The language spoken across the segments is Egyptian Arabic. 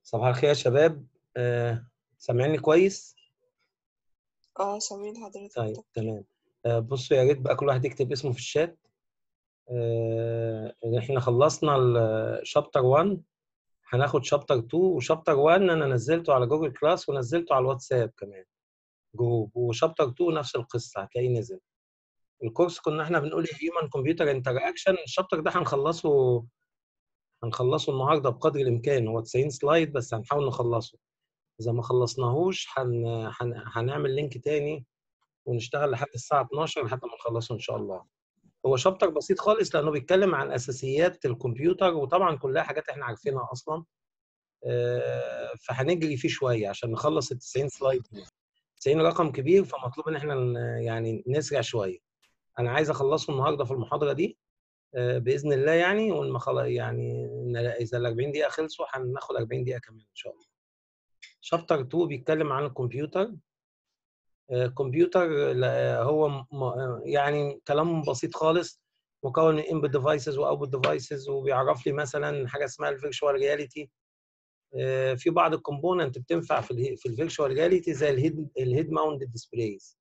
صباح الخير يا شباب آه، سامعيني كويس؟ اه سامعين حضرتك طيب طب تمام آه، بصوا يا ريت بقى كل واحد يكتب اسمه في الشات آه، احنا خلصنا الشابتر 1 هناخد شابتر 2 وشابتر 1 انا نزلته على جوجل كلاس ونزلته على الواتساب كمان جروب وشابتر 2 نفس القصه هتلاقيه نزل الكورس كنا احنا بنقول هيومن كمبيوتر انتراكشن الشابتر ده هنخلصه هنخلصه النهارده بقدر الامكان هو 90 سلايد بس هنحاول نخلصه اذا ما خلصناهوش هن... هن... هنعمل لينك تاني ونشتغل لحد الساعه 12 لحد ما نخلصه ان شاء الله هو شابتر بسيط خالص لانه بيتكلم عن اساسيات الكمبيوتر وطبعا كلها حاجات احنا عارفينها اصلا آه، فهنجري فيه شويه عشان نخلص ال 90 سلايد دي. 90 رقم كبير فمطلوب ان احنا ن- يعني نسرع شويه انا عايز اخلصه النهارده في المحاضره دي آه، باذن الله يعني ولما خلاص يعني ن- اذا ال 40 دقيقه خلصوا هناخد 40 دقيقه كمان ان شاء الله شابتر 2 بيتكلم عن الكمبيوتر آه، كمبيوتر لا- هو م- م- يعني كلام بسيط خالص مكون من انبوت ديفايسز واوتبوت ديفايسز وبيعرف لي مثلا حاجه اسمها الفيرتشوال رياليتي في بعض الكومبوننت بتنفع في ال في الفيرتشوال رياليتي زي الهيد الهيد ماونت ديسبلايز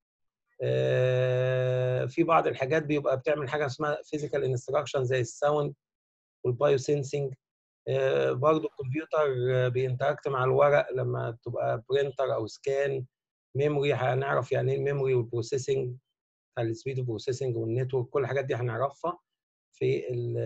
في بعض الحاجات بيبقى بتعمل حاجه اسمها فيزيكال انستراكشن زي الساوند والبايو سينسنج برضه الكمبيوتر آه، بينتراكت مع الورق لما تبقى برينتر او سكان ميموري هنعرف يعني ايه الميموري والبروسيسنج السبيد بروسيسنج والنتورك كل الحاجات دي هنعرفها في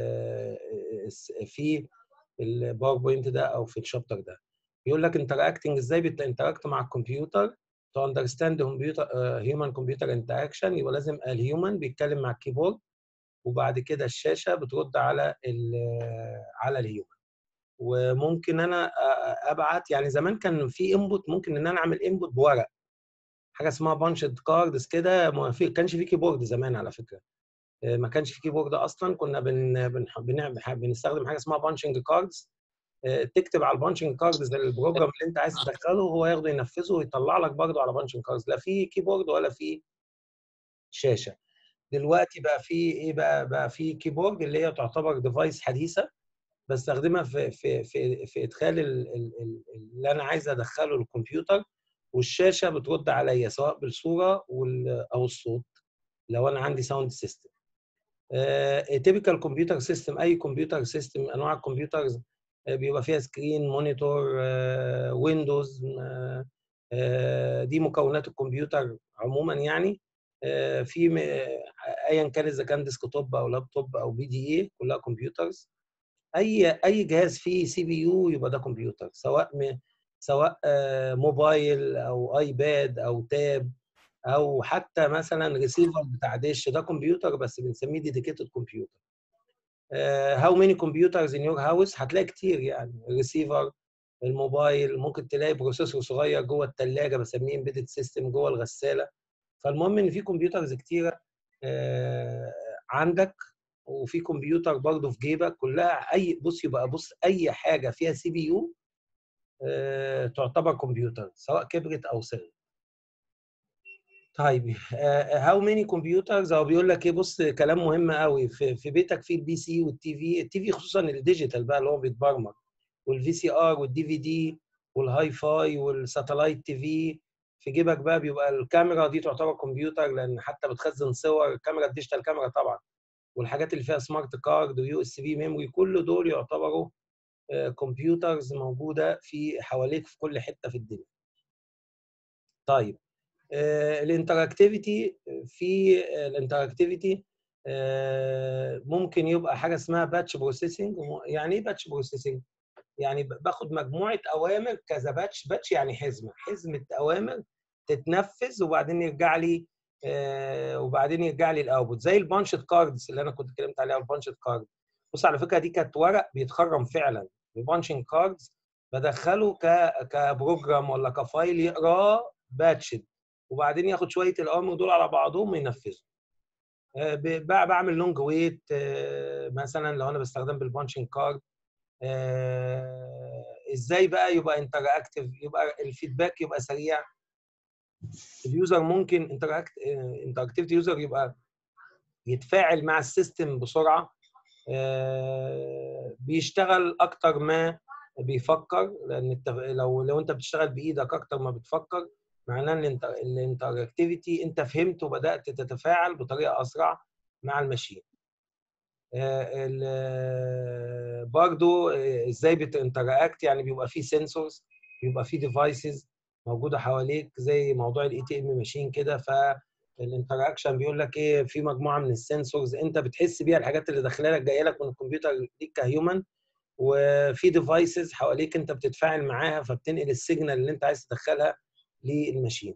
ال في الباوربوينت ده او في الشابتر ده بيقول لك انتراكتنج ازاي بتنتراكت مع الكمبيوتر تو اندرستاند كمبيوتر هيومن كمبيوتر انتراكشن يبقى لازم الهيومن بيتكلم مع الكيبورد وبعد كده الشاشه بترد على ال على الهيومن وممكن انا أ- ابعت يعني زمان كان في انبوت ممكن ان انا اعمل انبوت بورق حاجه اسمها بانشد كاردز كده ما في كانش في كيبورد زمان على فكره آه، ما كانش في كيبورد اصلا كنا بن بن بن بنستخدم حاجه اسمها بانشنج كاردز تكتب على البانشنج كاردز البروجرام اللي انت عايز تدخله هو ياخده ينفذه ويطلع لك برضه على بانشنج كاردز لا في كيبورد ولا في شاشه دلوقتي بقى في ايه بقى بقى في كيبورد اللي هي تعتبر ديفايس حديثه بستخدمها في في في في ادخال ال- ال- ال- اللي انا عايز ادخله الكمبيوتر والشاشه بترد عليا سواء بالصوره وال- او الصوت لو انا عندي ساوند سيستم تيبيكال كمبيوتر سيستم اي كمبيوتر سيستم انواع الكمبيوترز آه، بيبقى فيها سكرين مونيتور ويندوز دي مكونات الكمبيوتر عموما يعني آه، في م- آه، ايا كان اذا كان ديسكتوب او لابتوب او بي دي اي كلها كمبيوترز اي اي جهاز فيه سي بي يو يبقى ده كمبيوتر سواء م... سواء آه، موبايل او ايباد او تاب او حتى مثلا ريسيفر بتاع ديش ده كمبيوتر بس بنسميه ديديكيتد كمبيوتر هاو ماني كمبيوترز ان يور هاوس هتلاقي كتير يعني الريسيفر الموبايل ممكن تلاقي بروسيسور صغير جوه الثلاجه بسميه امبيدد سيستم جوه الغساله فالمهم ان في كمبيوترز كتيره آه، عندك وفي كمبيوتر برضه في جيبك كلها اي بص يبقى بص اي حاجه فيها سي بي يو تعتبر كمبيوتر سواء كبرت او صغرت طيب هاو ماني كمبيوترز هو بيقول لك ايه بص كلام مهم قوي في, في بيتك في البي سي والتي في التي في خصوصا الديجيتال بقى اللي هو بيتبرمج والفي سي ار والدي في دي والهاي فاي والساتلايت تي في في جيبك بقى بيبقى الكاميرا دي تعتبر كمبيوتر لان حتى بتخزن صور الكاميرا الديجيتال كاميرا طبعا والحاجات اللي فيها سمارت كارد ويو اس بي ميموري كل دول يعتبروا كمبيوترز موجوده في حواليك في كل حته في الدنيا. طيب الانتراكتيفيتي في الانتراكتيفيتي ممكن يبقى حاجه اسمها باتش بروسيسنج يعني ايه باتش بروسيسنج؟ يعني ب- باخد مجموعه اوامر كذا باتش باتش يعني حزمه حزمه اوامر تتنفذ وبعدين يرجع لي آه، وبعدين يرجع لي الاوتبوت زي البانشد كاردز اللي انا كنت اتكلمت عليها البانشد كارد بص على فكره دي كانت ورق بيتخرم فعلا البانشنج كاردز بدخله ك كبروجرام ولا كفايل يقراه باتشد وبعدين ياخد شويه الامر دول على بعضهم وينفذهم آه، ب- بع- بعمل لونج ويت مثلا لو انا بستخدم بالبانشنج كارد آه، ازاي بقى يبقى انتراكتيف يبقى الفيدباك يبقى سريع اليوزر ممكن انتراكت انتراكتيفيتي يوزر يبقى يتفاعل مع السيستم بسرعه آه، بيشتغل اكتر ما بيفكر لان التف... لو لو انت بتشتغل بايدك اكتر ما بتفكر معناه ان انت الانتراكتيفيتي انت فهمت وبدات تتفاعل بطريقه اسرع مع الماشين برضو ازاي بتنتراكت يعني بيبقى فيه سنسورز بيبقى فيه ديفايسز موجوده حواليك زي موضوع الاي تي ام ماشين كده فالانتراكشن بيقول لك ايه في مجموعه من السنسورز انت بتحس بيها الحاجات اللي داخله لك جايه لك من الكمبيوتر ليك كهيومن وفي ديفايسز حواليك انت بتتفاعل معاها فبتنقل السيجنال اللي انت عايز تدخلها للماشين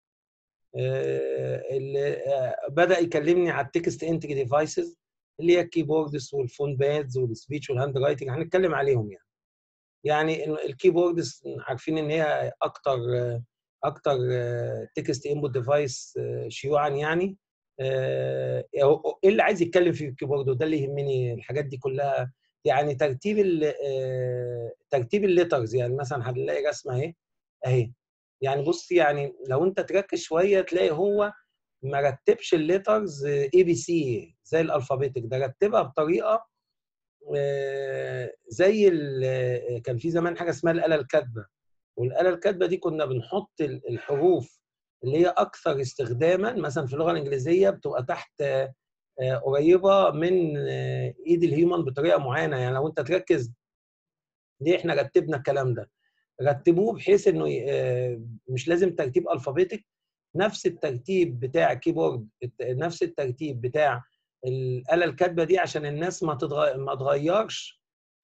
اللي بدا يكلمني على التكست انتج ديفايسز اللي هي الكيبوردز والفون بادز والسبيتش والهاند رايتنج هنتكلم عليهم يعني يعني الكيبوردز عارفين ان هي اكتر اكتر تكست انبوت ديفايس شيوعا يعني ايه اللي عايز يتكلم في الكيبورد وده اللي يهمني الحاجات دي كلها يعني ترتيب ال ترتيب الليترز يعني مثلا هنلاقي رسمه اهي اهي يعني بص يعني لو انت تركز شويه تلاقي هو ما رتبش الليترز اي بي سي زي الالفابيتك ده رتبها بطريقه زي كان في زمان حاجه اسمها الاله الكاتبه والاله الكاتبه دي كنا بنحط الحروف اللي هي اكثر استخداما مثلا في اللغه الانجليزيه بتبقى تحت قريبه من ايد الهيومن بطريقه معينه يعني لو انت تركز ليه احنا رتبنا الكلام ده رتبوه بحيث انه مش لازم ترتيب الفابيتك نفس الترتيب بتاع الكيبورد نفس الترتيب بتاع الاله الكاتبه دي عشان الناس ما تتغير ما تغيرش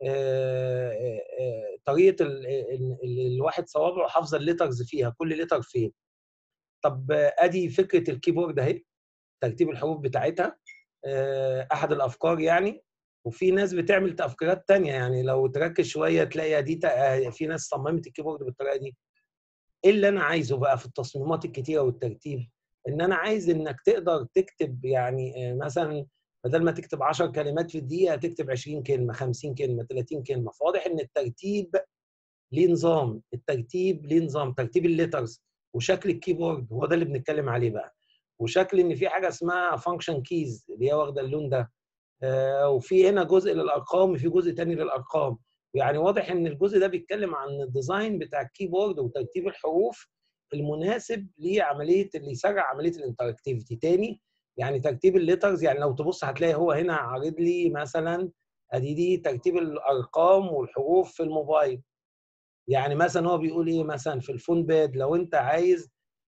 طريقه الواحد صوابعه حافظه الليترز فيها كل لتر فين طب ادي فكره الكيبورد اهي ترتيب الحروف بتاعتها احد الافكار يعني وفي ناس بتعمل تفكيرات تانية يعني لو تركز شويه تلاقي دي في ناس صممت الكيبورد بالطريقه دي ايه اللي انا عايزه بقى في التصميمات الكتيره والترتيب ان انا عايز انك تقدر تكتب يعني مثلا بدل ما تكتب 10 كلمات في الدقيقه تكتب 20 كلمه 50 كلمه 30 كلمه فواضح ان الترتيب ليه نظام الترتيب ليه نظام ترتيب الليترز وشكل الكيبورد هو ده اللي بنتكلم عليه بقى وشكل ان في حاجه اسمها فانكشن كيز اللي هي واخده اللون ده آه وفي هنا جزء للارقام وفي جزء تاني للارقام يعني واضح ان الجزء ده بيتكلم عن الديزاين بتاع الكيبورد وترتيب الحروف المناسب لعمليه اللي يسرع عمليه الانتراكتيفيتي تاني يعني ترتيب الليترز يعني لو تبص هتلاقي هو هنا عارض لي مثلا ادي دي ترتيب الارقام والحروف في الموبايل يعني مثلا هو بيقول ايه مثلا في الفون باد لو انت عايز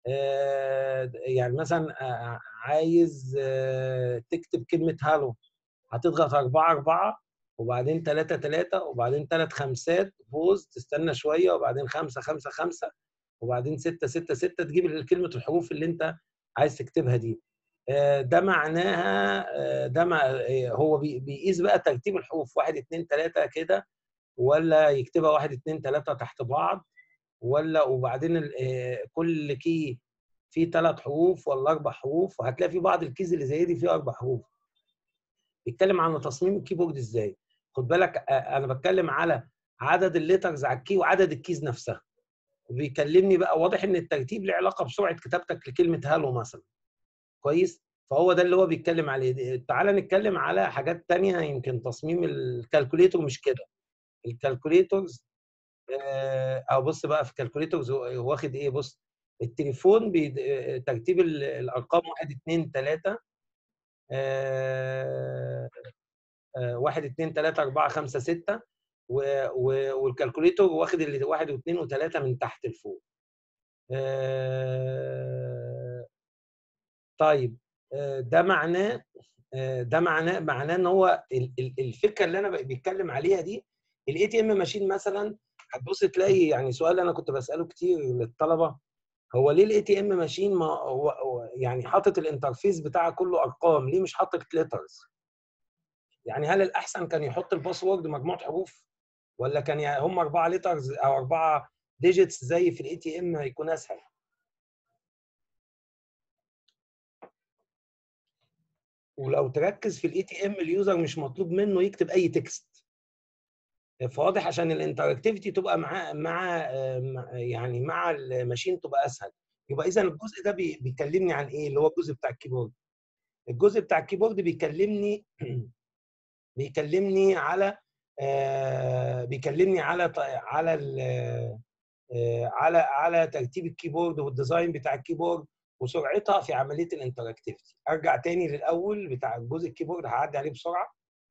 آه يعني مثلا آه عايز آه تكتب كلمه هالو هتضغط 4 4 وبعدين 3 3 وبعدين 3 خمسات بوز تستنى شويه وبعدين 5 5 5 وبعدين 6 6 6 تجيب كلمه الحروف اللي انت عايز تكتبها دي ده معناها ده مع هو بيقيس بقى ترتيب الحروف 1 2 3 كده ولا يكتبها 1 2 3 تحت بعض ولا وبعدين كل كي فيه ثلاث حروف ولا اربع حروف وهتلاقي في بعض الكيز اللي زي دي فيه اربع حروف بيتكلم عن تصميم الكيبورد ازاي خد بالك انا بتكلم على عدد الليترز على الكي وعدد الكيز نفسها وبيكلمني بقى واضح ان الترتيب له علاقه بسرعه كتابتك لكلمه هالو مثلا كويس فهو ده اللي هو بيتكلم عليه تعال نتكلم على حاجات تانية يمكن تصميم الكالكوليتور مش كده الكالكوليتورز او بص بقى في الكالكوليتورز واخد ايه بص التليفون بي... ترتيب الارقام 1 2 3 1 2 3 4 5 6 والكالكوليتور واخد اللي 1 و2 و3 من تحت لفوق طيب ده معناه ده معناه معناه ان هو الفكره اللي انا بيتكلم عليها دي الاي تي ام ماشين مثلا هتبص تلاقي يعني سؤال انا كنت بساله كتير للطلبه هو ليه الاي تي ام ماشين ما هو يعني حاطط الانترفيس بتاعها كله ارقام ليه مش حاطط ليترز يعني هل الاحسن كان يحط الباسورد مجموعه حروف ولا كان يعني هم اربعه ليترز او اربعه ديجيتس زي في الاي تي ام هيكون اسهل ولو تركز في الاي تي ام اليوزر مش مطلوب منه يكتب اي تكست فواضح عشان الانتراكتيفيتي تبقى مع مع يعني مع الماشين تبقى اسهل يبقى اذا الجزء ده بيكلمني عن ايه اللي هو الجزء بتاع الكيبورد الجزء بتاع الكيبورد بيكلمني بيكلمني على آه، بيكلمني على ط- على ال- آه، على على ترتيب الكيبورد والديزاين بتاع الكيبورد وسرعتها في عمليه الانتراكتيفيتي ارجع تاني للاول بتاع جزء الكيبورد هعدي عليه بسرعه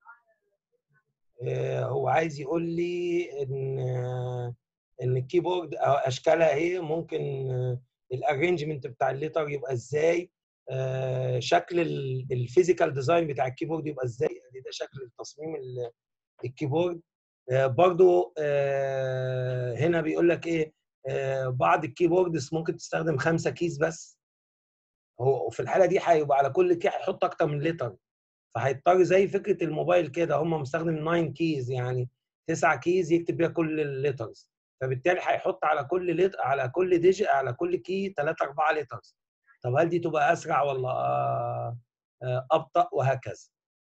آه، هو عايز يقول لي ان آه، ان الكيبورد آه، اشكالها ايه ممكن الارينجمنت بتاع الليتر يبقى ازاي آه، شكل الفيزيكال ديزاين بتاع الكيبورد يبقى ازاي ادي ده شكل التصميم ال- الكيبورد آه، برضو آه، هنا بيقول لك ايه آه، بعض الكيبوردز ممكن تستخدم خمسه كيز بس هو في الحاله دي هيبقى على كل كي هيحط اكتر من لتر فهيضطر زي فكره الموبايل كده هم مستخدم 9 كيز يعني 9 كيز يكتب بيها كل الليترز فبالتالي هيحط على كل لت... على كل ديجي على كل كي 3 4 لترز طب هل دي تبقى اسرع ولا آه، آه، ابطا وهكذا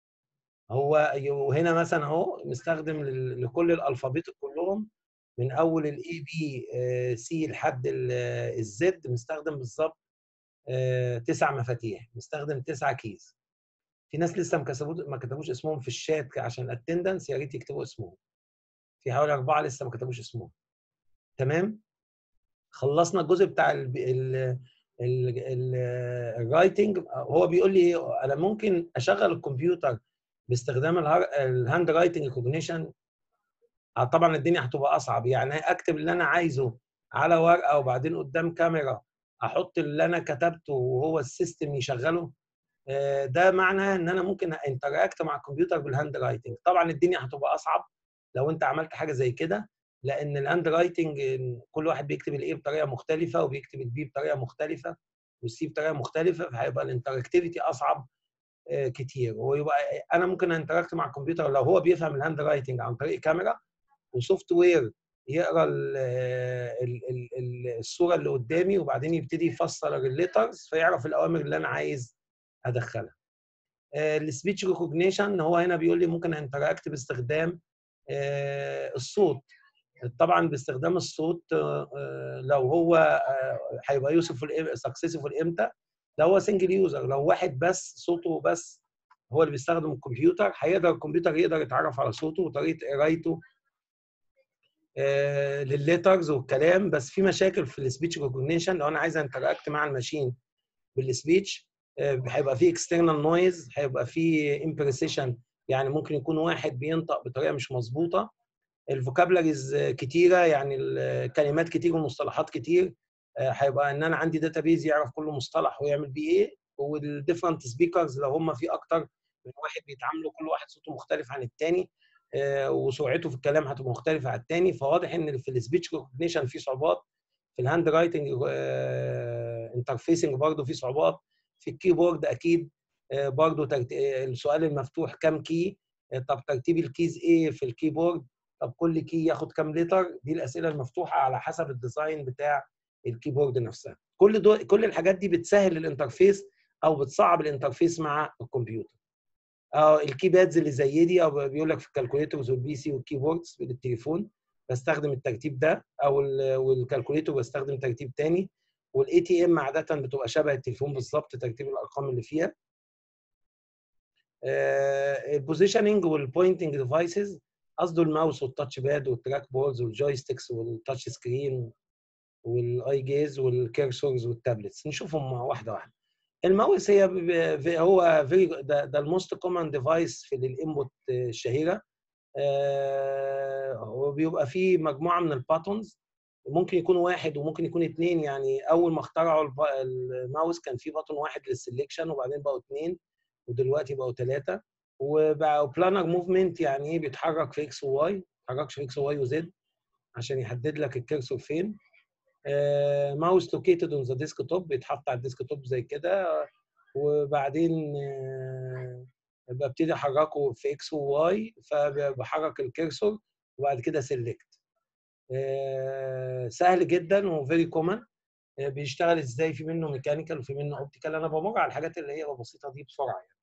هو وهنا مثلا اهو مستخدم لل- لكل الالفابيت كلهم من اول الاي بي سي لحد الزد مستخدم بالظبط آه، تسع مفاتيح مستخدم تسعة كيز في ناس لسه ما كتبوش ما كتبوش اسمهم في الشات عشان الاتندنس يا ريت يكتبوا اسمهم في حوالي اربعه لسه ما كتبوش اسمهم تمام خلصنا الجزء بتاع ال ال ال ال الرايتنج هو بيقول لي انا ممكن اشغل الكمبيوتر باستخدام الهار- الهاند رايتنج ريكوجنيشن طبعا الدنيا هتبقى اصعب يعني اكتب اللي انا عايزه على ورقه وبعدين قدام كاميرا احط اللي انا كتبته وهو السيستم يشغله آه، ده معناه ان انا ممكن انتراكت مع الكمبيوتر بالهاند رايتنج طبعا الدنيا هتبقى اصعب لو انت عملت حاجه زي كده لان الهاند رايتنج كل واحد بيكتب الايه بطريقه مختلفه وبيكتب البي بطريقه مختلفه والسي بطريقه مختلفه فهيبقى الانتراكتيفيتي اصعب آه، كتير ويبقى انا ممكن انتراكت مع الكمبيوتر لو هو بيفهم الهاند رايتنج عن طريق كاميرا وسوفت وير يقرا ال- ال- ال- ال- الصوره اللي قدامي وبعدين يبتدي يفسر الليترز فيعرف الاوامر اللي انا عايز ادخلها السبيتش ريكوجنيشن هو هنا بيقول لي ممكن انتراكت باستخدام آه، الصوت طبعا باستخدام الصوت آه، آه، لو هو آه، هيبقى يوسفول سكسسفول امتى لو هو سنجل يوزر لو واحد بس صوته بس هو اللي بيستخدم الكمبيوتر هيقدر الكمبيوتر يقدر يتعرف على صوته وطريقه قرايته آه، للليترز والكلام بس في مشاكل في السبيتش ريكوجنيشن لو انا عايز انتراكت مع الماشين بالسبيتش آه، هيبقى في اكسترنال نويز هيبقى في امبرسيشن يعني ممكن يكون واحد بينطق بطريقه مش مظبوطه الفوكابلريز كتيره يعني الكلمات كتير ومصطلحات كتير آه، هيبقى ان انا عندي داتابيز يعرف كل مصطلح ويعمل بيه ايه والديفرنت سبيكرز لو هم في اكتر من واحد بيتعاملوا كل واحد صوته مختلف عن التاني آه، وسرعته في الكلام هتبقى مختلفه عن التاني فواضح ان في السبيتش ريكوجنيشن في صعوبات في الهاند رايتنج انترفيسنج برضه في صعوبات في الكيبورد اكيد آه، برضه ترت... آه، السؤال المفتوح كام كي آه، طب ترتيب الكيز ايه في الكيبورد طب كل كي ياخد كام لتر دي الاسئله المفتوحه على حسب الديزاين بتاع الكيبورد نفسها كل دول كل الحاجات دي بتسهل الانترفيس او بتصعب الانترفيس مع الكمبيوتر اه الكيبادز اللي زي دي او بيقول لك في الكالكوليترز والبي سي والكيبوردز بالتليفون بستخدم الترتيب ده او ال- والكالكوليتر بستخدم ترتيب تاني والاي تي ام عاده بتبقى شبه التليفون بالظبط ترتيب الارقام اللي فيها البوزيشننج والبوينتنج ديفايسز قصده الماوس والتاتش باد والتراك بوردز والجويستكس والتاتش سكرين والاي جيز والكيرسورز والتابلتس نشوفهم واحده واحده الماوس هي ب- ب- هو very ده, ده الموست كومن ديفايس في الانبوت الشهيره آه، وبيبقى فيه مجموعه من الباتونز ممكن يكون واحد وممكن يكون اثنين يعني اول ما اخترعوا الب- الماوس كان في باتون واحد للسلكشن وبعدين بقوا اثنين ودلوقتي بقوا ثلاثه وبقوا بلانر موفمنت يعني ايه بيتحرك في اكس وواي ما بيتحركش في اكس وواي وزد عشان يحدد لك الكرسور فين ماوس لوكيتد اون ذا ديسك توب بيتحط على الديسك توب زي كده وبعدين آه، ببتدي احركه في اكس وواي فبحرك الكرسور وبعد كده سيلكت سهل جدا وفيري كومن بيشتغل ازاي في منه ميكانيكال وفي منه اوبتيكال انا بمر على الحاجات اللي هي البسيطه دي بسرعه يعني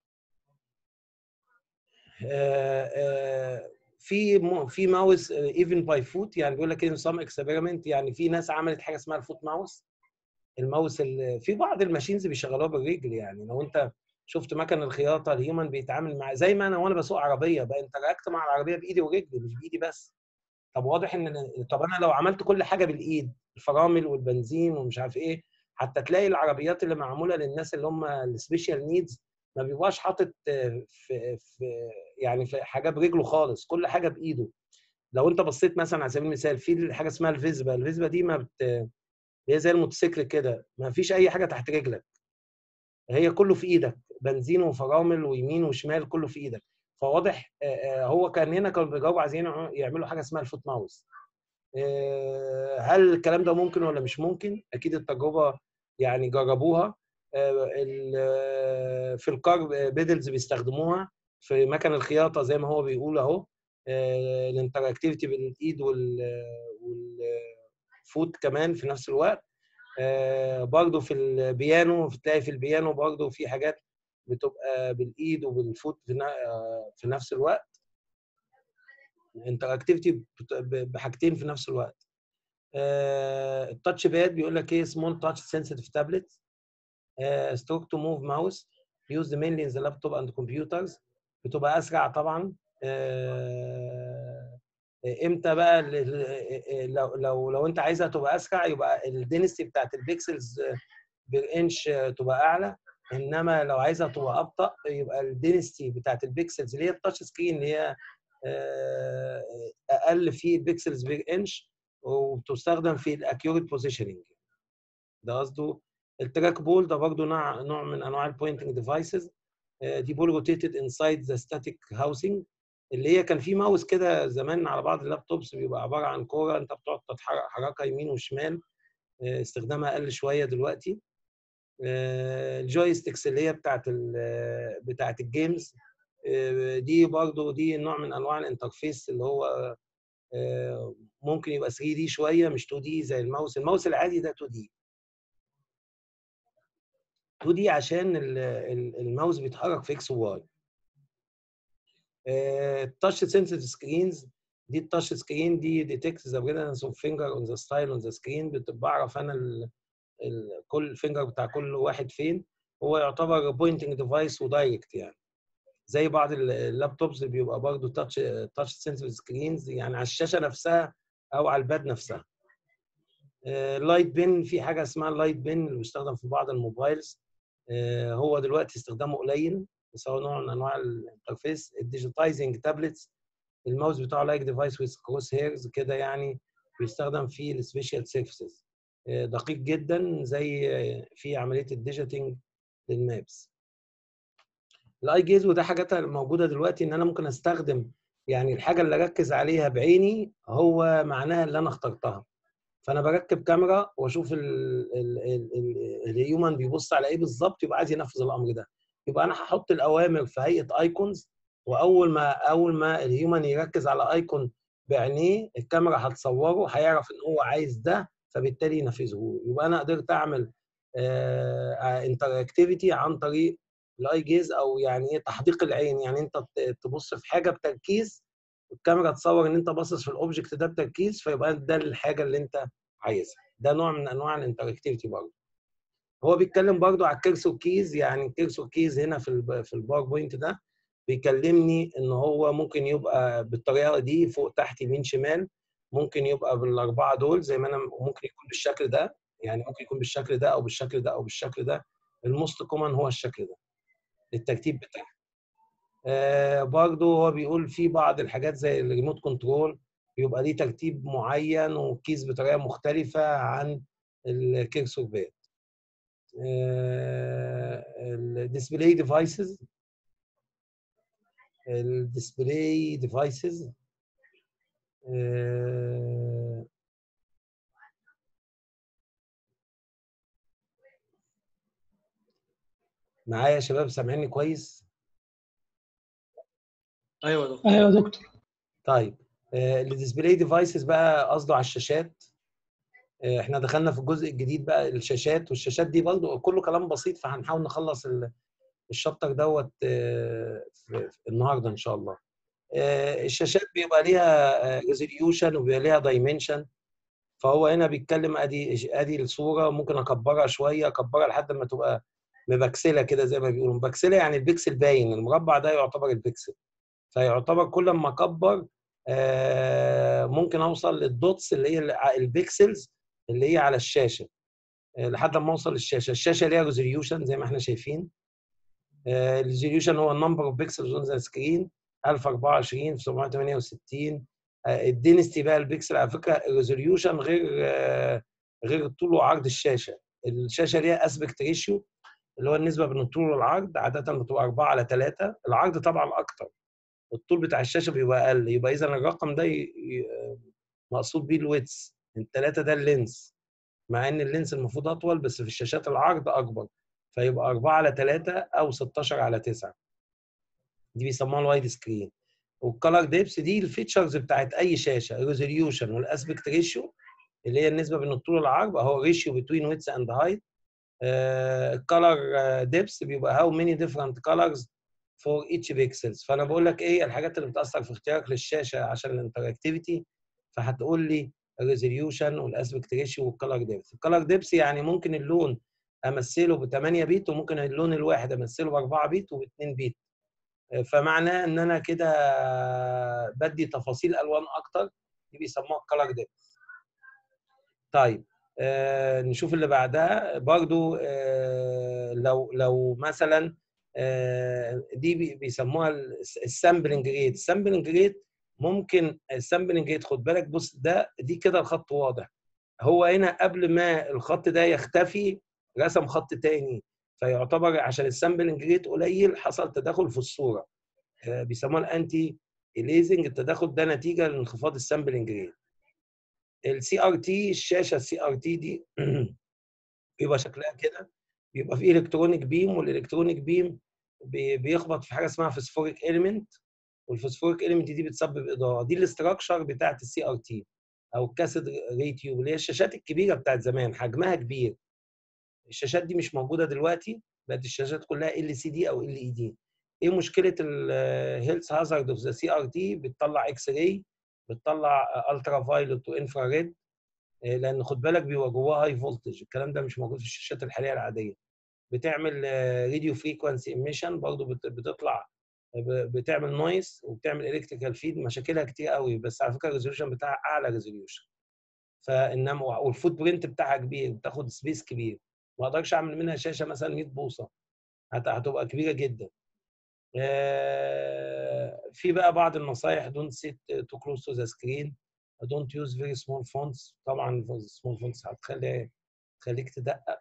آه، آه، في م- في ماوس ايفن باي فوت يعني بيقول لك ان سام اكسبيرمنت يعني في ناس عملت حاجه اسمها الفوت ماوس الماوس ال- في بعض الماشينز بيشغلوها بالرجل يعني لو انت شفت مكن الخياطه الهيومن بيتعامل مع زي ما انا وانا بسوق عربيه بانتراكت مع العربيه بايدي ورجلي مش بايدي بس طب واضح ان طب انا لو عملت كل حاجه بالايد الفرامل والبنزين ومش عارف ايه حتى تلاقي العربيات اللي معموله للناس اللي هم السبيشال نيدز ما بيبقاش حاطط في في يعني في حاجه برجله خالص كل حاجه بايده لو انت بصيت مثلا على سبيل المثال في حاجه اسمها الفيزبا الفيزبا دي ما بت هي زي الموتوسيكل كده ما فيش اي حاجه تحت رجلك هي كله في ايدك بنزين وفرامل ويمين وشمال كله في ايدك فواضح هو كان هنا كانوا بيجاوبوا عايزين يعملوا حاجه اسمها الفوت ماوس هل الكلام ده ممكن ولا مش ممكن اكيد التجربه يعني جربوها في الكار بيدلز بيستخدموها في مكن الخياطه زي ما هو بيقول اهو الانتراكتيفيتي بالايد والفوت كمان في نفس الوقت برضه في البيانو تلاقي في البيانو برضه في حاجات بتبقى بالايد وبالفوت في نفس الوقت انتراكتيفيتي بحاجتين في نفس الوقت التاتش باد بيقول لك ايه سمول تاتش سنسيتيف تابلت ستروك تو موف ماوس used mainly in the laptop and computers بتبقى اسرع طبعا امتى بقى لو لو لو انت عايزها تبقى اسرع يبقى الدنسيتي بتاعت البيكسلز بالانش تبقى اعلى انما لو عايزها تبقى ابطا يبقى الدنسيتي بتاعت البيكسلز اللي هي التاتش سكرين اللي هي اقل في بيكسلز بير انش وبتستخدم في الاكيوريت بوزيشننج ده قصده التراك بول ده برضه نوع نوع من انواع البوينتنج ديفايسز دي بول روتيتد انسايد ذا ستاتيك هاوسنج اللي هي كان في ماوس كده زمان على بعض اللابتوبس بيبقى عباره عن كوره انت بتقعد تتحرك حركه يمين وشمال استخدامها قل شويه دلوقتي الجويستكس اللي هي بتاعت بتاعت الجيمز دي برضو دي نوع من انواع الانترفيس اللي هو ممكن يبقى 3 دي شويه مش 2 دي زي الماوس الماوس العادي ده 2 دي 2 دي عشان الماوس بيتحرك في اكس وواي التاتش سنسيتيف سكرينز دي التاتش سكرين دي ديتكت ذا بريزنس اوف فينجر اون ذا ستايل اون ذا سكرين بعرف انا ال ال كل فينجر بتاع كل واحد فين هو يعتبر بوينتنج ديفايس ودايركت يعني زي بعض اللابتوبز اللي بيبقى برضه تاتش تاتش سنسيتيف سكرينز يعني على الشاشه نفسها او على الباد نفسها لايت بين في حاجه اسمها اللايت بين اللي بيستخدم في بعض الموبايلز هو دلوقتي استخدامه قليل بس هو نوع من انواع الانترفيس الديجيتايزنج تابلتس الماوس بتاعه لايك ديفايس ويز كروس هيرز كده يعني بيستخدم في السبيشال سيرفيسز دقيق جدا زي في عمليه الديجيتنج للمابس الاي جيز وده حاجات موجوده دلوقتي ان انا ممكن استخدم يعني الحاجه اللي اركز عليها بعيني هو معناها اللي انا اخترتها فانا بركب كاميرا واشوف الهيومن بيبص على ايه بالظبط يبقى عايز ينفذ الامر ده يبقى انا هحط الاوامر في هيئه ايكونز واول ما اول ما الهيومن يركز على ايكون بعينيه الكاميرا هتصوره هيعرف ان هو عايز ده فبالتالي ينفذه يبقى انا قدرت اعمل انتراكتيفيتي عن طريق الاي جيز او يعني ايه تحديق العين يعني انت تبص في حاجه بتركيز الكاميرا تصور ان انت باصص في الاوبجكت ده بتركيز فيبقى ده الحاجه اللي انت عايزها ده نوع من انواع الانتراكتيفيتي برضه هو بيتكلم برضه على الكيرسور كيز يعني الكيرسور كيز هنا في في الباوربوينت ده بيكلمني ان هو ممكن يبقى بالطريقه دي فوق تحت يمين شمال ممكن يبقى بالاربعه دول زي ما انا ممكن يكون بالشكل ده يعني ممكن يكون بالشكل ده او بالشكل ده او بالشكل ده الموست كومن هو الشكل ده الترتيب بتاعه آه برضه هو بيقول في بعض الحاجات زي الريموت كنترول بيبقى ليه ترتيب معين وكيس بطريقه مختلفه عن الكيرسور باد الديسبلاي ديفايسز الديسبلاي ديفايسز معايا يا شباب سامعيني كويس؟ ايوه يا دكتور ايوه يا دكتور طيب الديسبلاي ديفايسز بقى قصده على الشاشات احنا دخلنا في الجزء الجديد بقى الشاشات والشاشات دي برضه كله كلام بسيط فهنحاول نخلص الشابتر دوت النهارده ان شاء الله الشاشات بيبقى ليها ريزوليوشن وبيبقى ليها دايمنشن فهو هنا بيتكلم ادي ادي الصوره ممكن اكبرها شويه اكبرها لحد ما تبقى مبكسله كده زي ما بيقولوا مبكسله يعني البكسل باين المربع ده يعتبر البكسل فيعتبر كل ما اكبر آه، ممكن اوصل للدوتس اللي هي البيكسلز اللي هي على الشاشه آه، لحد ما اوصل للشاشه الشاشه ليها ريزوليوشن زي ما احنا شايفين الريزوليوشن هو النمبر اوف بيكسلز اون ذا سكرين 1024 في 768 الدينستي بقى البيكسل على فكره الريزوليوشن غير آه، غير طول وعرض الشاشه الشاشه ليها اسبكت ريشيو اللي هو النسبه بين الطول والعرض عاده بتبقى 4 على 3 العرض طبعا اكتر الطول بتاع الشاشه بيبقى اقل يبقى اذا الرقم ده ي... ي... مقصود بيه الويتس الثلاثه ده اللينس مع ان اللينس المفروض اطول بس في الشاشات العرض اكبر فيبقى 4 على 3 او 16 على 9 دي بيسموها الوايد سكرين والكلر ديبس دي الفيتشرز بتاعت اي شاشه الريزوليوشن والاسبكت ريشيو اللي هي النسبه بين الطول والعرض هو ريشيو بتوين ويتس اند هايت الكلر ديبس بيبقى هاو ماني ديفرنت كلرز فور ايتش بيكسلز فانا بقول لك ايه الحاجات اللي بتاثر في اختيارك للشاشه عشان الانتراكتيفيتي فهتقول لي الريزوليوشن والاسبكت ريشيو والكلر ديبس الكلر ديبس يعني ممكن اللون امثله ب 8 بيت وممكن اللون الواحد امثله ب 4 بيت وب 2 بيت فمعناه ان انا كده بدي تفاصيل الوان اكتر دي بيسموها الكلر ديبس طيب آه نشوف اللي بعدها برضو آه لو لو مثلا آه دي بيسموها السامبلنج ريت السامبلنج ريت ممكن السامبلنج ريت خد بالك بص ده دي كده الخط واضح هو هنا قبل ما الخط ده يختفي رسم خط تاني فيعتبر عشان السامبلنج ريت قليل حصل تداخل في الصوره آه بيسموها الانتي اليزنج التداخل ده نتيجه لانخفاض السامبلنج ريت السي ار تي الشاشه السي ار تي دي بيبقى شكلها كده بيبقى فيه الكترونيك بيم والالكترونيك بيم بيخبط في حاجه اسمها فوسفوريك اليمنت والفوسفوريك اليمنت دي بتسبب اضاءه دي الاستراكشر بتاعت السي ار تي او الكاسيد ري تيوب اللي هي الشاشات الكبيره بتاعت زمان حجمها كبير الشاشات دي مش موجوده دلوقتي بقت الشاشات كلها ال سي دي او ال اي دي ايه مشكله الهيلث هازارد اوف ذا سي ار تي بتطلع اكس راي بتطلع الترا فايلوت وانفراريد لان خد بالك بيبقى جواها هاي فولتج الكلام ده مش موجود في الشاشات الحاليه العاديه بتعمل راديو فريكوانسي ايميشن برضه بتطلع بتعمل نويز وبتعمل الكتريكال فيد مشاكلها كتير قوي بس على فكره الريزوليوشن بتاعها اعلى ريزوليوشن فانما والفوت برنت بتاعها كبير بتاخد سبيس كبير ما اقدرش اعمل منها شاشه مثلا 100 بوصه هتبقى كبيره جدا في بقى بعض النصايح دونت سيت تو كلوز تو ذا سكرين دونت يوز فيري سمول فونتس طبعا سمول فونتس هتخلي تخليك تدقق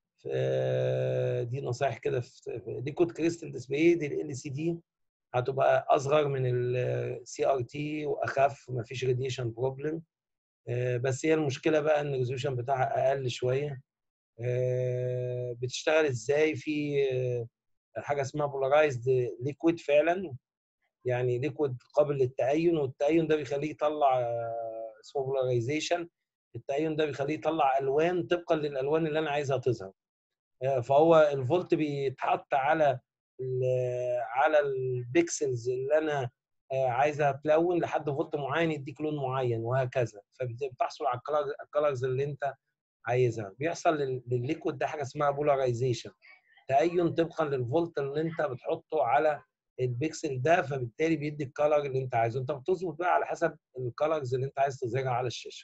دي نصايح كده في دي كود كريستال ديسبلاي دي ال سي دي هتبقى اصغر من السي ار تي واخف مفيش راديشن بروبلم بس هي المشكله بقى ان الريزولوشن بتاعها اقل شويه بتشتغل ازاي في حاجه اسمها بولارايزد ليكويد فعلا يعني ليكويد قابل للتأين والتأين ده بيخليه يطلع اسمه بولارايزيشن التأين ده بيخليه يطلع الوان طبقا للالوان اللي انا عايزها تظهر فهو الفولت بيتحط على على البيكسلز اللي انا عايزها تلون لحد فولت معين يديك لون معين وهكذا فبتحصل على الكالرز اللي انت عايزها بيحصل للليكويد ده حاجه اسمها بولارايزيشن تأين طبقا للفولت اللي انت بتحطه على البيكسل ده فبالتالي بيدي الكالر اللي انت عايزه انت بتظبط بقى على حسب الكالرز اللي انت عايز تظهرها على الشاشه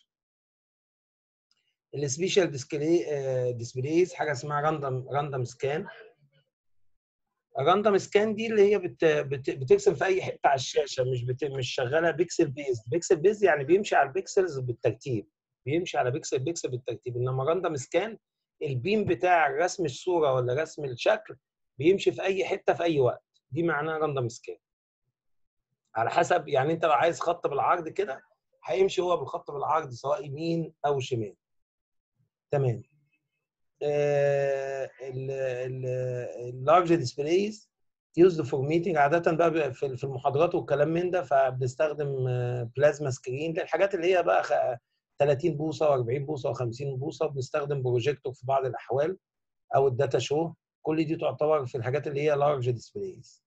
السبيشال ديسبلاي ديسبلايز حاجه اسمها راندوم راندوم سكان الراندوم سكان دي اللي هي بت بت بترسم في اي حته على الشاشه مش بت مش شغاله بيكسل بيز بيكسل بيز يعني بيمشي على البيكسلز بالترتيب بيمشي على بيكسل بيكسل بالترتيب انما راندوم سكان البيم بتاع رسم الصوره ولا رسم الشكل بيمشي في اي حته في اي وقت دي معناها راندوم سكان على حسب يعني انت لو عايز خط بالعرض كده هيمشي هو بالخط بالعرض سواء يمين او شمال تمام اللارج ديسبلايز يوزد فور ميتنج عاده بقى في المحاضرات والكلام من ده فبنستخدم بلازما سكرين الحاجات اللي هي بقى 30 بوصه و40 بوصه و50 بوصه بنستخدم بروجيكتور في بعض الاحوال او الداتا شو كل دي تعتبر في الحاجات اللي هي لارج ديسبلايز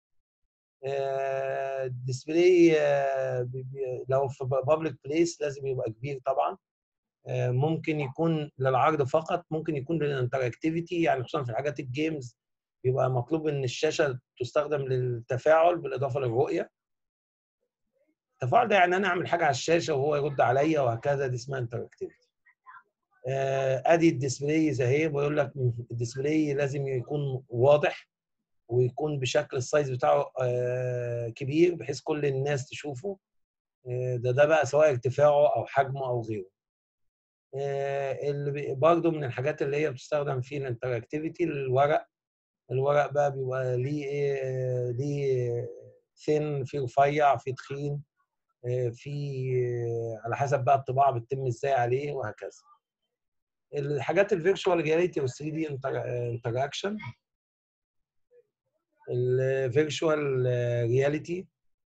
الديسبلاي لو في بابليك بليس لازم يبقى كبير طبعا ممكن يكون للعرض فقط ممكن يكون للانتراكتيفيتي يعني خصوصا في حاجات الجيمز بيبقى مطلوب ان الشاشه تستخدم للتفاعل بالاضافه للرؤيه التفاعل ده يعني انا اعمل حاجه على الشاشه وهو يرد عليا وهكذا دي اسمها انتراكتيفيتي ادي الديسبلاي اهي بيقول لك الديسبلاي لازم يكون واضح ويكون بشكل السايز بتاعه آه، كبير بحيث كل الناس تشوفه آه، ده ده بقى سواء ارتفاعه او حجمه او غيره آه، اللي بي- برضه من الحاجات اللي هي بتستخدم في الانتراكتيفيتي الورق الورق بقى بيبقى ليه ايه ليه ثين في رفيع في تخين آه، في آه، على حسب بقى الطباعه بتتم ازاي عليه وهكذا الحاجات الفيرتشوال رياليتي وال 3 دي انتراكشن الفيرتشوال رياليتي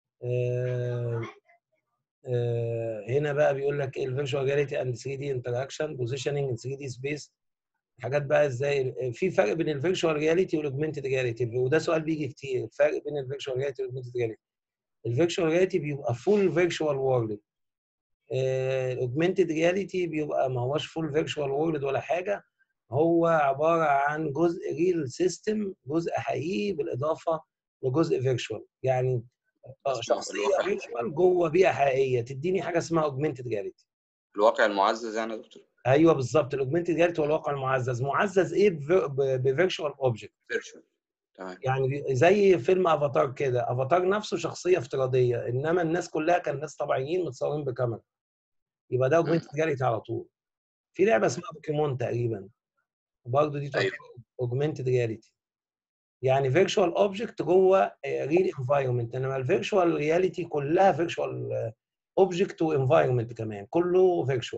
هنا بقى بيقول لك ايه الفيرتشوال رياليتي اند 3 دي انتراكشن بوزيشننج ان 3 دي سبيس حاجات بقى ازاي في فرق بين الفيرتشوال رياليتي والاوجمنتد رياليتي وده سؤال بيجي كتير الفرق بين الفيرتشوال رياليتي والاوجمنتد رياليتي الفيرتشوال رياليتي بيبقى فول فيرتشوال وورلد الاوجمنتد رياليتي بيبقى ما هوش فول فيرتشوال وورلد ولا حاجه هو عباره عن جزء ريل سيستم جزء حقيقي بالاضافه لجزء فيرتشوال يعني آه، شخصيه الواقع. فيرتشوال جوه بيئه حقيقيه تديني حاجه اسمها اوجمنتد رياليتي الواقع المعزز يعني يا دكتور ايوه بالظبط الاوجمنتد رياليتي هو الواقع المعزز معزز ايه بفيرتشوال اوبجكت فيرتشوال تمام يعني بي- زي فيلم افاتار كده افاتار نفسه شخصيه افتراضيه انما الناس كلها كان ناس طبيعيين متصورين بكاميرا يبقى ده اوجمنتد رياليتي على طول في لعبه اسمها بوكيمون تقريبا برضه دي أيوة. اوجمنتد رياليتي يعني فيرتشوال اوبجكت جوه ريل انفايرمنت انما الفيرتشوال رياليتي كلها فيرتشوال اوبجكت وانفايرمنت كمان كله فيرتشوال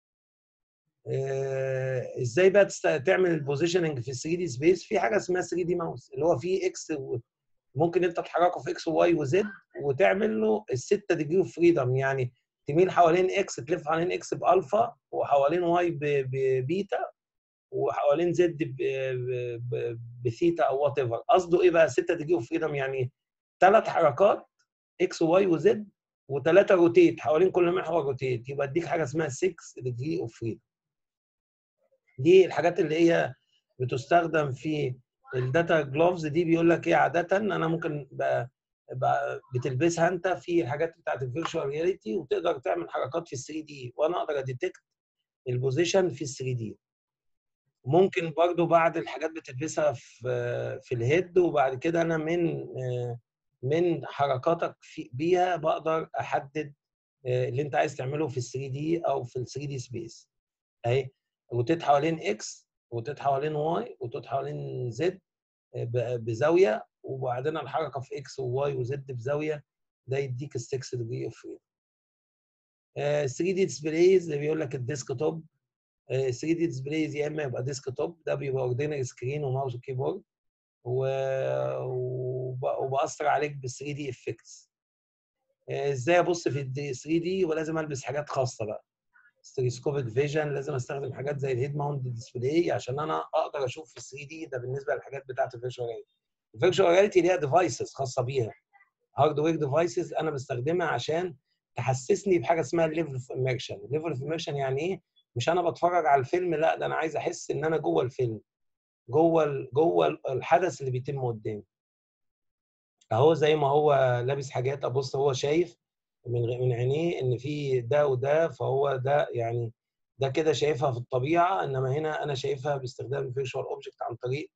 ازاي بقى تست... تعمل البوزيشننج في 3 دي سبيس في حاجه اسمها 3 دي ماوس اللي هو فيه اكس و... ممكن انت تحركه في اكس وواي وزد وتعمل له الستة ديجري اوف فريدم يعني تميل حوالين اكس تلف حوالين اكس بالفا وحوالين واي ب... ببيتا وحوالين زد ب... ب... ب... بثيتا او وات ايفر قصده ايه بقى 6 ديجري اوف فريدم يعني ثلاث حركات اكس وواي وزد وثلاثه روتيت حوالين كل محور روتيت يبقى اديك حاجه اسمها 6 ديجري اوف فريدم دي الحاجات اللي هي بتستخدم في الداتا جلوفز دي بيقول لك ايه عاده انا ممكن ب... ب... بتلبسها انت في الحاجات بتاعت الفيرتشوال رياليتي وتقدر تعمل حركات في ال 3 دي وانا اقدر اديتكت البوزيشن في ال 3 دي ممكن برضو بعد الحاجات بتلبسها في في الهيد وبعد كده انا من من حركاتك في بيها بقدر احدد اللي انت عايز تعمله في ال 3 دي او في ال 3 دي سبيس اهي روتيت حوالين اكس روتيت حوالين واي روتيت حوالين زد بزاويه وبعدين الحركه في اكس وواي وزد بزاويه ده يديك ال 6 ديجري اوف فريدم 3 دي ديسبلايز اللي بيقول لك الديسك توب 3 دي ديسبلايز يا اما يبقى ديسك توب ده بيبقى اوردينري سكرين وماوس وكيبورد و... وبأثر عليك بال 3 دي افكتس ازاي ابص في ال 3 دي ولازم البس حاجات خاصه بقى ستريسكوبيك فيجن لازم استخدم حاجات زي الهيد ماونت ديسبلاي عشان انا اقدر اشوف في 3 دي ده بالنسبه للحاجات بتاعت الفيرتشوال رياليتي الفيرتشوال رياليتي ليها ديفايسز خاصه بيها هاردوير ديفايسز انا بستخدمها عشان تحسسني بحاجه اسمها الليفل اوف اميرشن الليفل اوف اميرشن يعني ايه مش انا بتفرج على الفيلم لا ده انا عايز احس ان انا جوه الفيلم جوه ال... جوه الحدث اللي بيتم قدامي اهو زي ما هو لابس حاجات ابص هو شايف من من عينيه ان في ده وده فهو ده يعني ده كده شايفها في الطبيعه انما هنا انا شايفها باستخدام الفيرتشوال اوبجكت عن طريق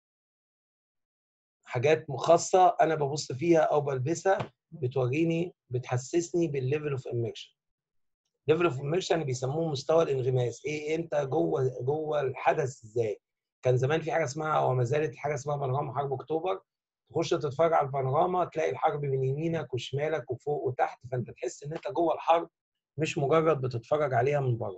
حاجات خاصه انا ببص فيها او بلبسها بتوريني بتحسسني بالليفل اوف اميرشن ليفل اوف اميرشن بيسموه مستوى الانغماس ايه انت جوه جوه الحدث ازاي كان زمان في حاجه اسمها وما زالت حاجه اسمها بانوراما حرب اكتوبر تخش تتفرج على البانوراما تلاقي الحرب من يمينك وشمالك وفوق وتحت فانت تحس ان انت جوه الحرب مش مجرد بتتفرج عليها من بره.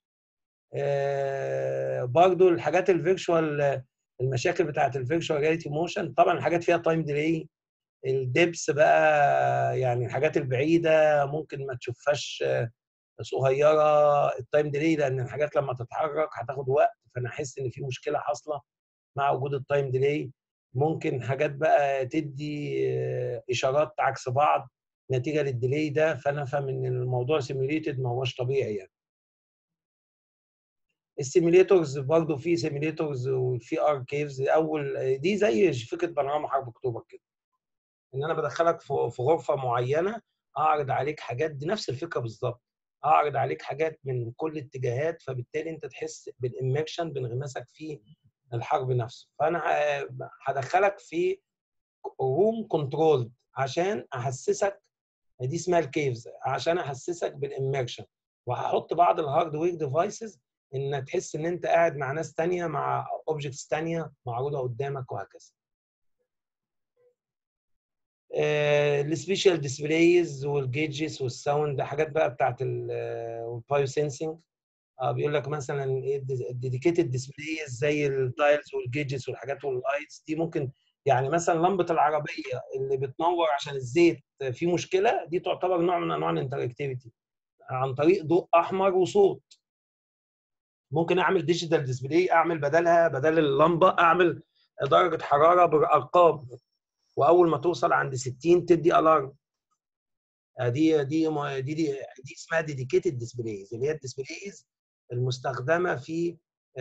آه برضو الحاجات الفيرتشوال المشاكل بتاعت الفيرتشوال رياليتي موشن طبعا الحاجات فيها تايم ديلي الدبس بقى يعني الحاجات البعيده ممكن ما تشوفهاش صغيره التايم ديلي لان الحاجات لما تتحرك هتاخد وقت فانا احس ان في مشكله حاصله مع وجود التايم ديلي ممكن حاجات بقى تدي اشارات عكس بعض نتيجه للديلي ده فانا افهم ان الموضوع سيميوليتد ما هوش طبيعي يعني. السيميليتورز برضه في سيميليتورز وفي اركيفز اول دي زي فكره بانوراما حرب اكتوبر كده ان انا بدخلك في في غرفه معينه اعرض عليك حاجات دي نفس الفكره بالظبط اعرض عليك حاجات من كل اتجاهات فبالتالي انت تحس بالاميرشن بانغماسك في الحرب نفسه فانا ه- هدخلك في روم كنترول عشان احسسك دي اسمها الكيفز عشان احسسك بالاميرشن وهحط بعض الهاردوير ديفايسز ان تحس ان انت قاعد مع ناس تانية مع اوبجكتس تانية معروضه قدامك وهكذا السبيشال ديسبلايز والجيجز والساوند حاجات بقى بتاعت البايو سينسنج اه بيقول لك مثلا الديديكيتد ديسبلايز زي التايلز والجيجز والحاجات واللايتس دي ممكن يعني مثلا لمبه العربيه اللي بتنور عشان الزيت في مشكله دي تعتبر نوع من انواع الانتراكتيفيتي عن طريق ضوء احمر وصوت ممكن اعمل ديجيتال ديسبلاي اعمل بدلها بدل اللمبه اعمل درجه حراره بارقام واول ما توصل عند 60 تدي الارم دي دي دي دي, دي اسمها ديديكيتد ديسبلايز اللي هي الديسبلايز المستخدمه في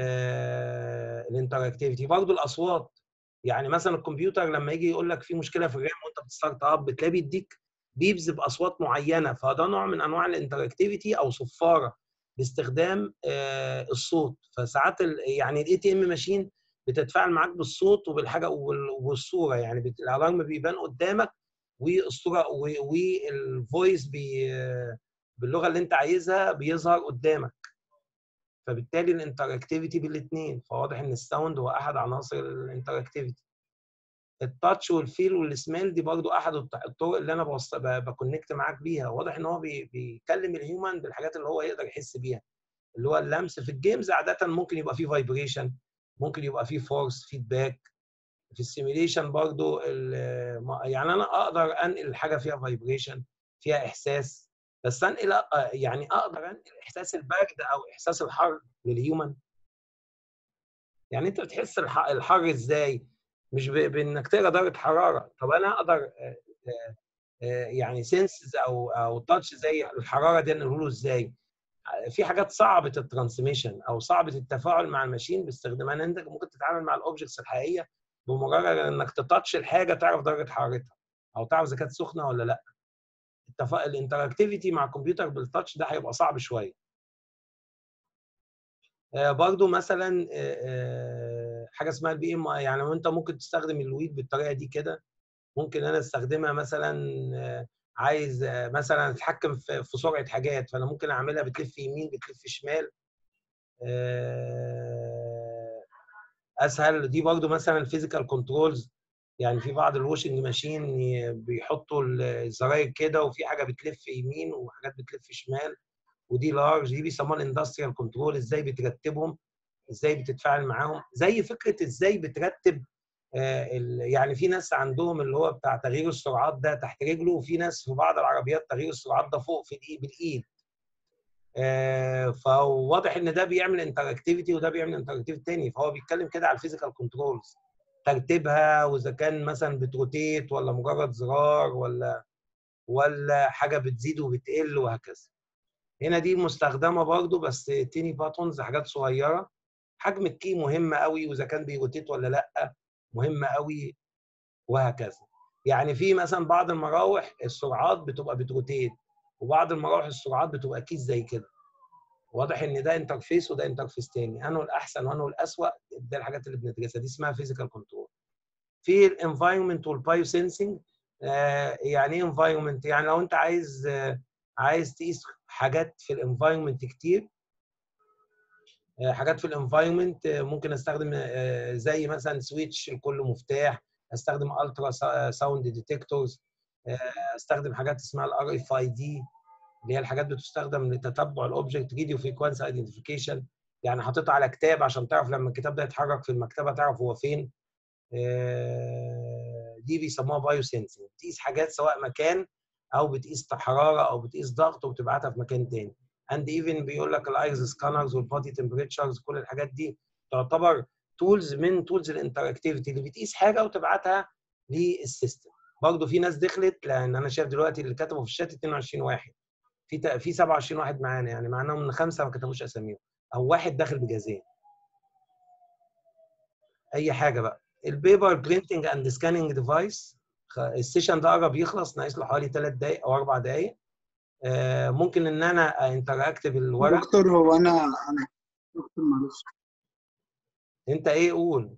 آه الانتراكتيفيتي برضه الاصوات يعني مثلا الكمبيوتر لما يجي يقول لك في مشكله في الرام وانت بتستارت اب بتلاقيه بيديك بيبز باصوات معينه فده نوع من انواع الانتراكتيفيتي او صفاره باستخدام آه الصوت فساعات يعني الاي تي ام ماشين بتتفاعل معاك بالصوت وبالحاجه والصوره يعني بت- الالارم بيبان قدامك والصوره والفويس بي باللغه اللي انت عايزها بيظهر قدامك فبالتالي الانتراكتيفيتي بالاثنين فواضح ان الساوند هو احد عناصر الانتراكتيفيتي التاتش والفيل والسميل دي برضو احد الط- الطرق اللي انا بوص- ب- بكونكت معاك بيها واضح ان هو بي- بيكلم الهيومن بالحاجات اللي هو يقدر يحس بيها اللي هو اللمس في الجيمز عاده ممكن يبقى فيه فايبريشن ممكن يبقى فيه فورس فيدباك في السيميليشن برضو ال- ما- يعني انا اقدر انقل حاجه فيها فايبريشن فيها احساس بس انقل أ- يعني اقدر انقل احساس البرد او احساس الحر للهيومن يعني انت بتحس الح- الحر ازاي مش ب- بانك تقرا درجه حراره طب انا اقدر آه، آه، آه، يعني سنسز او او تاتش زي الحراره دي انقله له ازاي في حاجات صعبه الترانسميشن او صعبه التفاعل مع الماشين باستخدامها ان انت ممكن تتعامل مع الاوبجكتس الحقيقيه بمجرد انك تتاتش الحاجه تعرف درجه حرارتها او تعرف اذا كانت سخنه ولا لا التف... الانتراكتيفيتي مع الكمبيوتر بالتاتش ده هيبقى صعب شويه آه، برضو مثلا آه، آه، حاجه اسمها البي ام اي يعني لو انت ممكن تستخدم الويد بالطريقه دي كده ممكن انا استخدمها مثلا آه، عايز آه، مثلا اتحكم في في سرعه حاجات فانا ممكن اعملها بتلف يمين بتلف شمال آه، اسهل دي برضو مثلا الفيزيكال كنترولز يعني في بعض الواشنج ماشين ي- بيحطوا الزراير كده وفي حاجه بتلف يمين وحاجات بتلف شمال ودي لارج دي بيسموها الاندستريال كنترول ازاي بترتبهم ازاي بتتفاعل معاهم زي فكره ازاي بترتب آه، ال- يعني في ناس عندهم اللي هو بتاع تغيير السرعات ده تحت رجله وفي ناس في بعض العربيات تغيير السرعات ده فوق في الايد بالايد آه، فواضح ان ده بيعمل انتراكتيفيتي وده بيعمل انتراكتيفيتي تاني فهو بيتكلم كده على الفيزيكال كنترولز ترتيبها واذا كان مثلا بتروتيت ولا مجرد زرار ولا ولا حاجه بتزيد وبتقل وهكذا هنا دي مستخدمه برضو بس تيني باتونز حاجات صغيره حجم الكي مهم قوي واذا كان بيروتيت ولا لا مهم قوي وهكذا يعني في مثلا بعض المراوح السرعات بتبقى بتروتيت وبعض المراوح السرعات بتبقى كيس زي كده واضح ان ده انترفيس وده انترفيس تاني انه الاحسن وانه الاسوأ ده الحاجات اللي بندرسها دي اسمها فيزيكال كنترول في الانفايرمنت والبايو سينسنج يعني ايه انفايرمنت يعني لو انت عايز آه، عايز تقيس حاجات في الانفايرمنت كتير آه، حاجات في الانفايرمنت ممكن استخدم آه، زي مثلا سويتش لكل مفتاح استخدم الترا ساوند ديتكتورز استخدم حاجات اسمها الار اف اي دي اللي هي الحاجات بتستخدم لتتبع الاوبجكت راديو فريكوانسي ايدنتيفيكيشن يعني حاططها على كتاب عشان تعرف لما الكتاب ده يتحرك في المكتبه تعرف هو فين آه، دي بيسموها بايو سينسنج بتقيس حاجات سواء مكان او بتقيس حراره او بتقيس ضغط وبتبعتها في مكان تاني اند ايفن بيقول لك الايز سكانرز والبادي تمبريتشرز كل الحاجات دي تعتبر تولز من تولز الانتراكتيفيتي اللي بتقيس حاجه وتبعتها للسيستم برضه في ناس دخلت لان انا شايف دلوقتي اللي كتبوا في الشات 22 واحد في تا- في 27 واحد معانا يعني معناهم ان خمسه ما كتبوش اساميهم او واحد داخل بجهازين اي حاجه بقى البيبر برينتنج اند سكاننج ديفايس السيشن ده قرب يخلص ناقص له حوالي 3 دقائق او 4 دقائق آه، ممكن ان انا انتراكت بالورق دكتور هو انا انا دكتور معلش انت ايه قول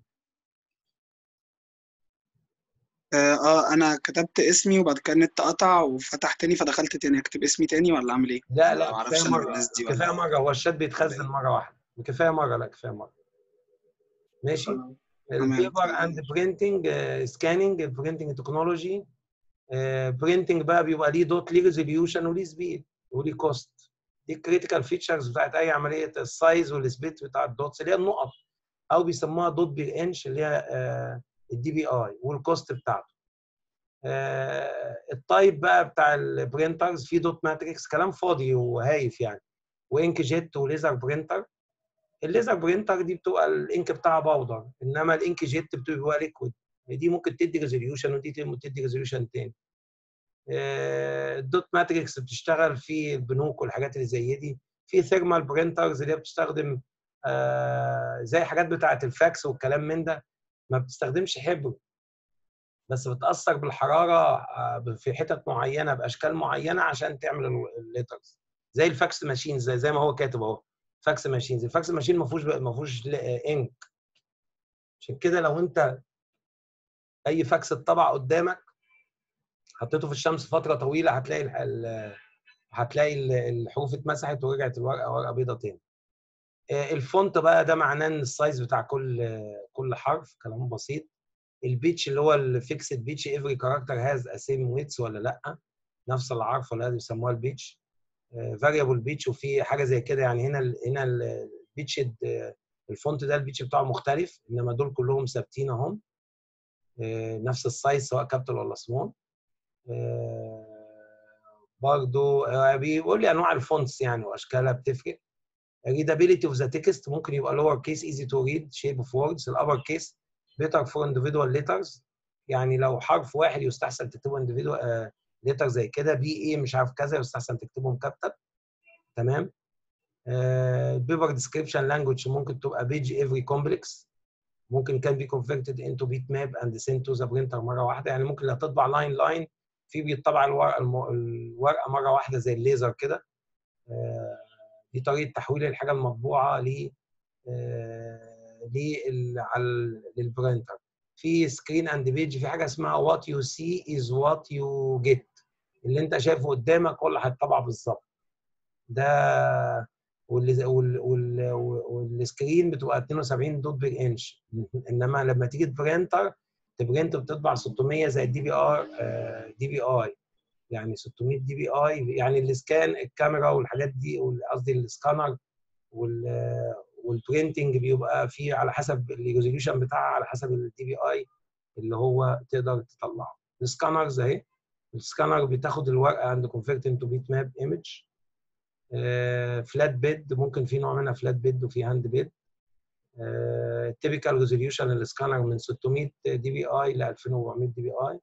اه آه، انا كتبت اسمي وبعد كده النت قطع وفتح تاني فدخلت تاني اكتب اسمي تاني ولا اعمل ايه؟ لا ما لا اعرفش كفايه انا مره الناس دي ولا كفايه مره هو الشات بيتخزن ولا مره واحده كفايه مره لا كفايه مره ماشي تمام البيبر تمام اند برينتنج سكاننج برينتنج تكنولوجي برينتنج بقى بيبقى ليه دوت ليه ريزوليوشن وليه سبيد وليه كوست دي الكريتيكال فيتشرز بتاعت اي عمليه السايز والسبيد بتاع الدوتس اللي هي النقط او بيسموها دوت بالانش اللي هي الدي بي اي والكوست بتاعته آه، التايب بقى بتاع البرينترز في دوت ماتريكس كلام فاضي وهايف يعني وانك جيت وليزر برينتر الليزر برينتر دي بتبقى الانك بتاعها باودر انما الانك جيت بتبقى ليكويد دي ممكن تدي ريزوليوشن ودي ممكن تدي ريزوليوشن تاني آه، الدوت ماتريكس بتشتغل في البنوك والحاجات اللي زي دي في ثيرمال برينترز اللي هي بتستخدم آه، زي حاجات بتاعه الفاكس والكلام من ده ما بتستخدمش حبر بس بتاثر بالحراره آه، في حتت معينه باشكال معينه عشان تعمل الليترز زي الفاكس ماشين زي زي ما هو كاتب اهو فاكس ماشينز الفاكس ماشين ما فيهوش ما فيهوش انك عشان كده لو انت اي فاكس اتطبع قدامك حطيته في الشمس فتره طويله هتلاقي ال- ال- هتلاقي ال- الحروف اتمسحت ورجعت الورقه ورقه بيضه تاني آه، الفونت بقى ده معناه ان السايز بتاع كل كل حرف كلام بسيط البيتش اللي هو الفيكسد بيتش افري كاركتر هاز ا سيم ويتس ولا لا نفس العرف ولا لا بيسموها البيتش فاريبل بيتش وفي حاجه زي كده يعني هنا ال هنا البيتش الفونت ده البيتش بتاعه مختلف انما دول كلهم ثابتين اهم آه، نفس السايز سواء كابيتال ولا سمول برضو آه، بيقول لي انواع الفونتس يعني واشكالها بتفرق readability of the text ممكن يبقى lower case easy to read shape of words الupper case better for individual letters يعني لو حرف واحد يستحسن تكتبه individual uh, letter زي كده بي ايه مش عارف كذا يستحسن تكتبهم كابيتال تمام بيبر ديسكريبشن لانجوج ممكن تبقى بيج افري كومبلكس ممكن كان بي converted into bit map and sent to the printer مره واحده يعني ممكن لو تطبع لاين لاين في بيطبع الورقه الم... الورقه مره واحده زي الليزر كده آه، دي طريقه تحويل الحاجه المطبوعه ل آه، لل- على ال- للبرينتر في سكرين اند بيج في حاجه اسمها وات يو سي از وات يو جيت اللي انت شايفه قدامك هو اللي هيطبع بالظبط ده واللي وال وال والسكرين بتبقى 72 دوت بير انش انما لما تيجي تبرينتر تبرينت بتطبع 600 زي الدي بي ار دي بي اي يعني 600 دي بي اي يعني الاسكان الكاميرا والحاجات دي وال- قصدي السكانر وال والبرينتنج بيبقى فيه على حسب الريزوليوشن بتاعها على حسب الدي بي اي اللي هو تقدر تطلعه السكانرز اهي السكانر بتاخد الورقه عند كونفيرت انتو بيت ماب ايمج فلات بيد ممكن في نوع منها فلات بيد وفي هاند بيد التيبيكال ريزوليوشن السكانر من 600 دي بي اي ل 2400 دي بي اي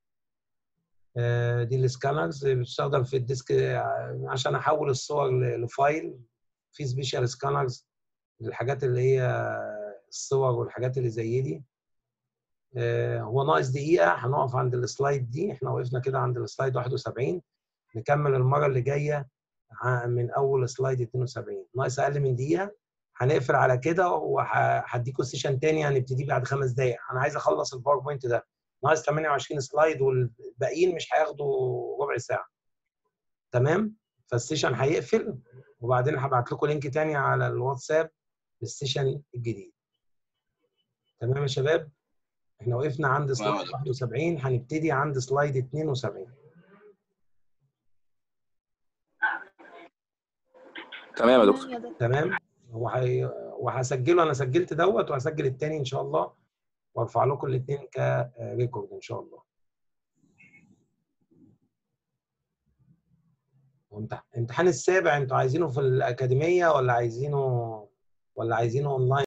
دي السكانرز بتستخدم في الديسك آه، عشان احول الصور ل- لفايل في سبيشال سكانرز للحاجات اللي هي الصور والحاجات اللي زي دي آه، هو ناقص دقيقة هنقف عند السلايد دي احنا وقفنا كده عند السلايد 71 نكمل المرة اللي جاية ع- من أول سلايد 72 ناقص أقل من دقيقة هنقفل على كده وهديكوا سيشن تاني هنبتدي بعد خمس دقايق أنا عايز أخلص الباوربوينت ده ناقص 28 سلايد والباقيين مش هياخدوا ربع ساعة تمام فالسيشن هيقفل وبعدين هبعت لكم لينك تاني على الواتساب للسيشن الجديد تمام يا شباب احنا وقفنا عند تمام يا سلايد دكتور. 71 هنبتدي عند سلايد 72 تمام يا تمام دكتور يا دكتور تمام وهي... وهسجله انا سجلت دوت وهسجل التاني ان شاء الله وارفع لكم الاثنين كريكورد ان شاء الله وامتح- امتحان السابع انتوا عايزينه في الاكاديميه ولا عايزينه ولا عايزينه اونلاين